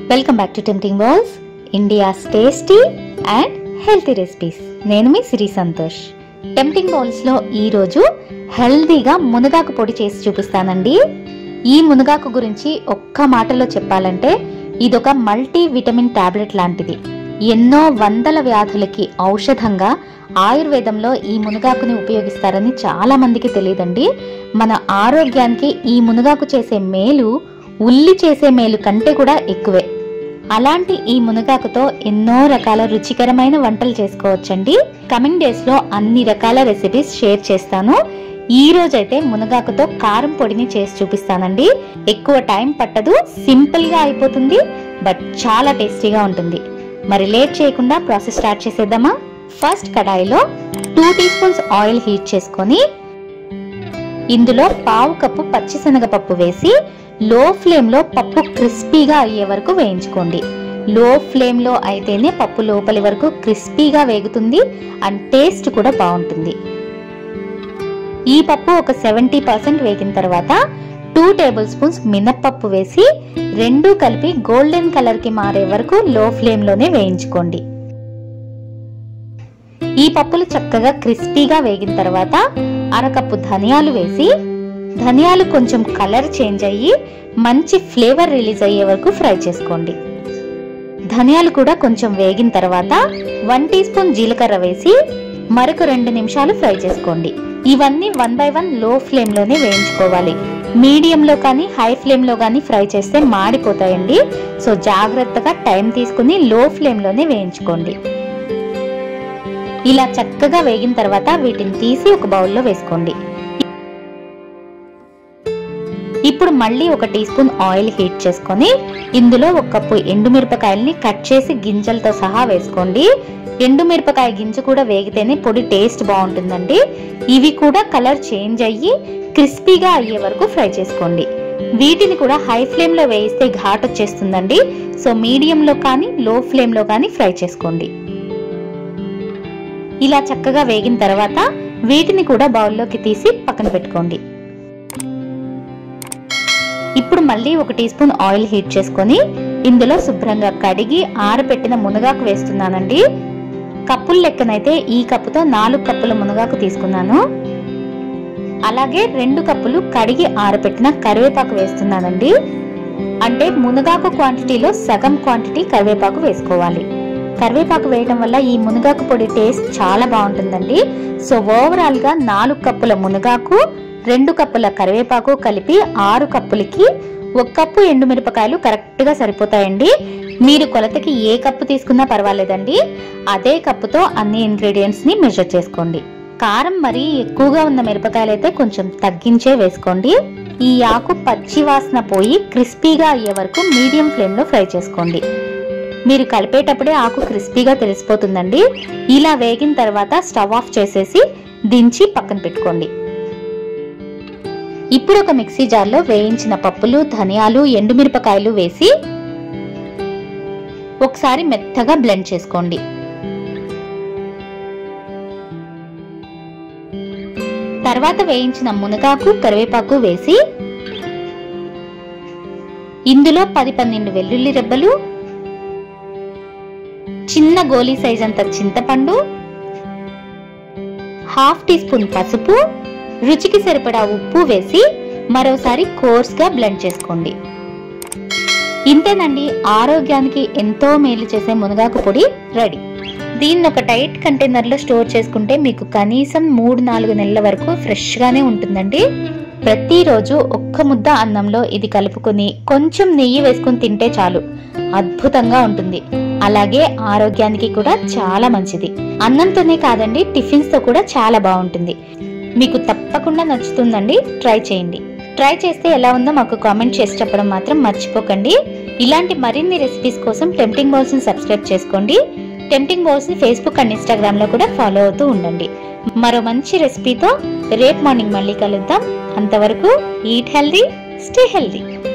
welcome back to tempting bowls India's tasty and healthy recipes నేను మీ Siri Santosh tempting bowls లో ఈ రోజు హెల్దీగా మునగాకు పొడి చేసి చూపిస్తానండి ఈ మునగాకు గురించి ఒక్క మాటలో చెప్పాలంటే ఇదొక మల్టీ విటమిన్ టాబ్లెట్ లాంటిది ఎన్నో వందల వ్యాధులకి ఔషధంగా ఆయుర్వేదంలో ఈ మునగాకుని ఉపయోగిస్తారని చాలా మందికి తెలియదండి మన ఆరోగ్యానికి ఈ మునగాకు చేసే మేలు ఉల్లి చేసే మేలు కంటే కూడా ఎక్కువే అలాంటి ఈ మునగాకుతో ఎన్నో రకాల రుచికరమైన వంటలు చేసుకోవచ్చండి కమింగ్ డేస్ లో అన్ని రకాల రెసిపీస్ షేర్ చేస్తాను ఈ రోజైతే మునగాకుతో కారం పొడిని చేసి చూపిస్తానండి ఎక్కువ టైం పట్టదు సింపుల్ గా అయిపోతుంది బట్ చాలా టేస్టీగా ఉంటుంది మరి లేట్ చేయకుండా ప్రాసెస్ స్టార్ట్ చేసేద్దామా ఫస్ట్ కడాయిలో two teaspoons oil heat చేసుకొని ఇందులో పావు కప్పు పచ్చిశనగపప్పు వేసి లో ఫ్లేమ్ లో పప్పు క్రిస్పీగా అయ్యే వరకు వేయించుకోండి లో ఫ్లేమ్ లో అయితేనే పప్పు లోపలి వరకు క్రిస్పీగా వేగుతుంది అండ్ టేస్ట్ కూడా బాగుంటుంది ఈ పప్పు ఒక సెవెంటీ పర్సెంట్ వేగిన తర్వాత టూ టేబుల్ స్పూన్స్ మినప్పప్పు వేసి రెండు కలిపి గోల్డెన్ కలర్ కి మారే వరకు లో ఫ్లేమ్ లోనే వేయించుకోండి ఈ పప్పులు చక్కగా క్రిస్పీగా వేగిన తర్వాత అరకప్పు ధనియాలు వేసి ధనియాలు కొంచెం కలర్ చేంజ్ అయ్యి మంచి ఫ్లేవర్ రిలీజ్ అయ్యే వరకు ఫ్రై చేసుకోండి ధనియాలు కూడా కొంచెం వేగిన తర్వాత వన్ టీ స్పూన్ జీలకర్ర వేసి మరొక రెండు నిమిషాలు ఫ్రై చేసుకోండి ఇవన్నీ one by one low flame లోనే వేయించుకోవాలి మీడియంలో కానీ హై ఫ్లేమ్ లో కానీ ఫ్రై చేస్తే మాడిపోతాయండి సో జాగ్రత్తగా టైం తీసుకుని లో ఫ్లేమ్ లోనే వేయించుకోండి ఇలా చక్కగా వేగిన తర్వాత వీటిని తీసి ఒక బౌల్లో వేసుకోండి ఇప్పుడు మళ్ళీ ఒక టీ స్పూన్ ఆయిల్ హీట్ చేసుకొని ఇందులో ఒక కప్పు ఎండుమిరపకాయల్ని కట్ చేసి గింజలతో సహా వేసుకోండి ఎండుమిరపకాయ గింజ కూడా వేగితేనే పొడి టేస్ట్ బాగుంటుందండి ఇవి కూడా కలర్ చేంజ్ అయ్యి క్రిస్పీగా అయ్యే వరకు ఫ్రై చేసుకోండి వీటిని కూడా హై ఫ్లేమ్ లో వేయిస్తే ఘాట్ వచ్చేస్తుందండి సో మీడియంలో కానీ లో ఫ్లేమ్ లో కానీ ఫ్రై చేసుకోండి ఇలా చక్కగా వేగిన తర్వాత వీటిని కూడా బౌల్లోకి తీసి పక్కన పెట్టుకోండి ఇప్పుడు మళ్ళీ ఒక టీ స్పూన్ ఆయిల్ హీట్ చేసుకొని ఇందులో శుభ్రంగా కడిగి ఆరబెట్టిన మునగాకు వేస్తున్నానండి కప్పుల లెక్కనైతే ఈ కప్పుతో నాలుగు కప్పుల మునగాకు తీసుకున్నాను అలాగే రెండు కప్పులు కడిగి ఆరబెట్టిన కరివేపాకు వేస్తున్నానండి అంటే మునగాకు క్వాంటిటీలో సగం క్వాంటిటీ కరివేపాకు వేసుకోవాలి కరివేపాకు వేయడం వల్ల ఈ మునగాకు పొడి టేస్ట్ చాలా బాగుంటుందండి సో ఓవరాల్ గా నాలుగు కప్పుల మునగాకు రెండు కప్పుల కరివేపాకు కలిపి ఆరు కప్పులకి ఒక కప్పు ఎండుమిరపకాయలు కరెక్ట్ గా సరిపోతాయండి మీరు కొలతకి ఏ కప్పు తీసుకున్నా పర్వాలేదండి అదే కప్పుతో అన్ని ఇంగ్రీడియంట్స్ ని మెజర్ చేసుకోండి కారం మరీ ఎక్కువగా ఉన్న మిరపకాయలు అయితే కొంచెం తగ్గించే వేసుకోండి ఈ ఆకు పచ్చి వాసన పోయి క్రిస్పీగా అయ్యే వరకు మీడియం ఫ్లేమ్ లో ఫ్రై చేసుకోండి మీరు కలిపేటప్పుడే ఆకు క్రిస్పీగా తెలిసిపోతుందండి ఇలా వేగిన తర్వాత స్టవ్ ఆఫ్ చేసేసి దించి పక్కన పెట్టుకోండి ఇప్పుడు ఒక మిక్సీ జార్లో వేయించిన పప్పులు ధనియాలు ఎండుమిరపకాయలు వేసి ఒకసారి మెత్తగా బ్లెండ్ చేసుకోండి తర్వాత వేయించిన మునగాకు కరివేపాకు వేసి ఇందులో పది పన్నెండు వెల్లుల్లి రెబ్బలు చిన్న గోలీ సైజ్ అంత చింతపండు హాఫ్ టీ స్పూన్ పసుపు రుచికి సరిపడా ఉప్పు వేసి మరోసారి కోర్స్ గా బ్లెండ్ చేసుకోండి ఇంతేనండి ఆరోగ్యానికి ఎంతో మేలు చేసే మునగాకు పొడి రెడీ దీన్ని ఒక టైట్ కంటైనర్ లో స్టోర్ చేసుకుంటే మీకు కనీసం మూడు నాలుగు నెలల వరకు ఫ్రెష్ గానే ఉంటుందండి ప్రతిరోజు ఒక్క ముద్ద అన్నంలో ఇది కలుపుకొని కొంచెం నెయ్యి వేసుకుని తింటే చాలు అద్భుతంగా ఉంటుంది అలాగే ఆరోగ్యానికి కూడా చాలా మంచిది అన్నంతోనే కాదండి టిఫిన్స్ తో కూడా చాలా బాగుంటుంది మీకు తప్పకుండా నచ్చుతుందండి ట్రై చేయండి ట్రై చేస్తే ఎలా ఉందో మాకు కామెంట్ చేసి చెప్పడం మాత్రం మర్చిపోకండి ఇలాంటి మరిన్ని రెసిపీస్ కోసం టెంప్టింగ్ బౌల్స్ ని సబ్స్క్రైబ్ చేసుకోండి టెంప్టింగ్ బౌల్స్ ని ఫేస్బుక్ అండ్ ఇన్స్టాగ్రామ్ లో కూడా ఫాలో అవుతూ ఉండండి మరో మంచి రెసిపీతో రేపు మార్నింగ్ మళ్ళీ కలుద్దాం అంతవరకు ఈట్ హెల్దీ స్టే హెల్దీ